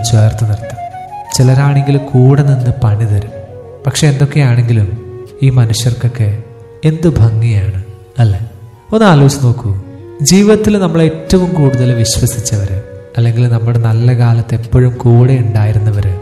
ചേർത്ത് നിർത്തും ചിലരാണെങ്കിൽ കൂടെ നിന്ന് പണി തരും പക്ഷെ എന്തൊക്കെയാണെങ്കിലും ഈ മനുഷ്യർക്കൊക്കെ എന്ത് ഭംഗിയാണ് അല്ലേ ഒന്ന് ആലോചിച്ച് നോക്കൂ ജീവിതത്തിൽ നമ്മൾ ഏറ്റവും കൂടുതൽ വിശ്വസിച്ചവര് അല്ലെങ്കിൽ നമ്മുടെ നല്ല കാലത്ത് എപ്പോഴും കൂടെ ഉണ്ടായിരുന്നവര്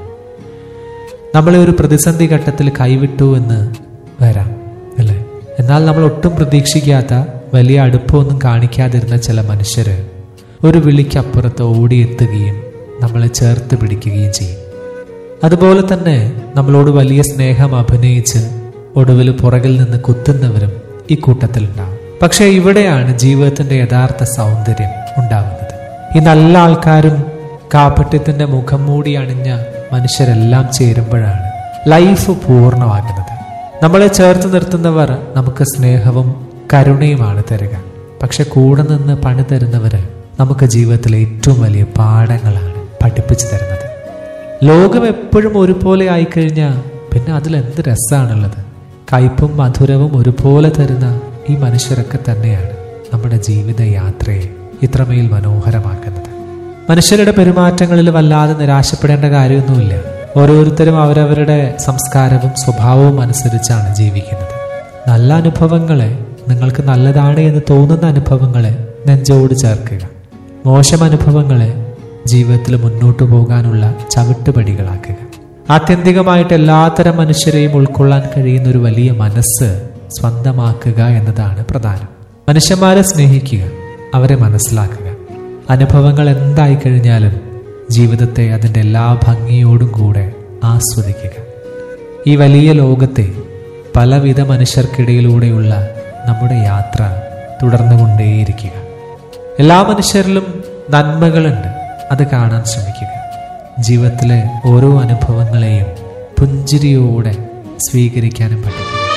നമ്മളെ ഒരു പ്രതിസന്ധി ഘട്ടത്തിൽ കൈവിട്ടു എന്ന് വരാം അല്ലേ എന്നാൽ നമ്മൾ ഒട്ടും പ്രതീക്ഷിക്കാത്ത വലിയ അടുപ്പമൊന്നും കാണിക്കാതിരുന്ന ചില മനുഷ്യര് ഒരു വിളിക്കപ്പുറത്ത് ഓടിയെത്തുകയും നമ്മളെ ചേർത്ത് പിടിക്കുകയും ചെയ്യും അതുപോലെ തന്നെ നമ്മളോട് വലിയ സ്നേഹം അഭിനയിച്ച് ഒടുവിൽ പുറകിൽ നിന്ന് കുത്തുന്നവരും ഈ കൂട്ടത്തിലുണ്ടാവും പക്ഷെ ഇവിടെയാണ് ജീവിതത്തിന്റെ യഥാർത്ഥ സൗന്ദര്യം ഉണ്ടാവുന്നത് ഈ നല്ല ആൾക്കാരും കാപ്പട്യത്തിന്റെ മുഖം മൂടി അണിഞ്ഞ മനുഷ്യരെല്ലാം ചേരുമ്പോഴാണ് ലൈഫ് പൂർണ്ണമാകുന്നത് നമ്മളെ ചേർത്ത് നിർത്തുന്നവർ നമുക്ക് സ്നേഹവും കരുണയുമാണ് തരിക പക്ഷെ കൂടെ നിന്ന് പണി തരുന്നവര് നമുക്ക് ജീവിതത്തിലെ ഏറ്റവും വലിയ പാഠങ്ങളാണ് പഠിപ്പിച്ചു തരുന്നത് ലോകം എപ്പോഴും ഒരുപോലെ ആയിക്കഴിഞ്ഞാൽ പിന്നെ അതിൽ എന്ത് രസമാണുള്ളത് കയ്പും മധുരവും ഒരുപോലെ തരുന്ന ഈ മനുഷ്യരൊക്കെ തന്നെയാണ് നമ്മുടെ ജീവിത യാത്രയെ ഇത്രമേൽ മനോഹരമാക്കുന്നത് മനുഷ്യരുടെ പെരുമാറ്റങ്ങളിൽ വല്ലാതെ നിരാശപ്പെടേണ്ട കാര്യമൊന്നുമില്ല ഓരോരുത്തരും അവരവരുടെ സംസ്കാരവും സ്വഭാവവും അനുസരിച്ചാണ് ജീവിക്കുന്നത് നല്ല അനുഭവങ്ങളെ നിങ്ങൾക്ക് നല്ലതാണ് എന്ന് തോന്നുന്ന അനുഭവങ്ങളെ നെഞ്ചോട് ചേർക്കുക മോശം അനുഭവങ്ങളെ ജീവിതത്തിൽ മുന്നോട്ടു പോകാനുള്ള ചവിട്ടുപടികളാക്കുക ആത്യന്തികമായിട്ട് എല്ലാത്തരം മനുഷ്യരെയും ഉൾക്കൊള്ളാൻ കഴിയുന്ന ഒരു വലിയ മനസ്സ് സ്വന്തമാക്കുക എന്നതാണ് പ്രധാനം മനുഷ്യന്മാരെ സ്നേഹിക്കുക അവരെ മനസ്സിലാക്കുക അനുഭവങ്ങൾ എന്തായി കഴിഞ്ഞാലും ജീവിതത്തെ അതിൻ്റെ എല്ലാ ഭംഗിയോടും കൂടെ ആസ്വദിക്കുക ഈ വലിയ ലോകത്തെ പലവിധ മനുഷ്യർക്കിടയിലൂടെയുള്ള നമ്മുടെ യാത്ര തുടർന്നുകൊണ്ടേയിരിക്കുക എല്ലാ മനുഷ്യരിലും നന്മകളുണ്ട് അത് കാണാൻ ശ്രമിക്കുക ജീവിതത്തിലെ ഓരോ അനുഭവങ്ങളെയും പുഞ്ചിരിയോടെ സ്വീകരിക്കാനും പറ്റും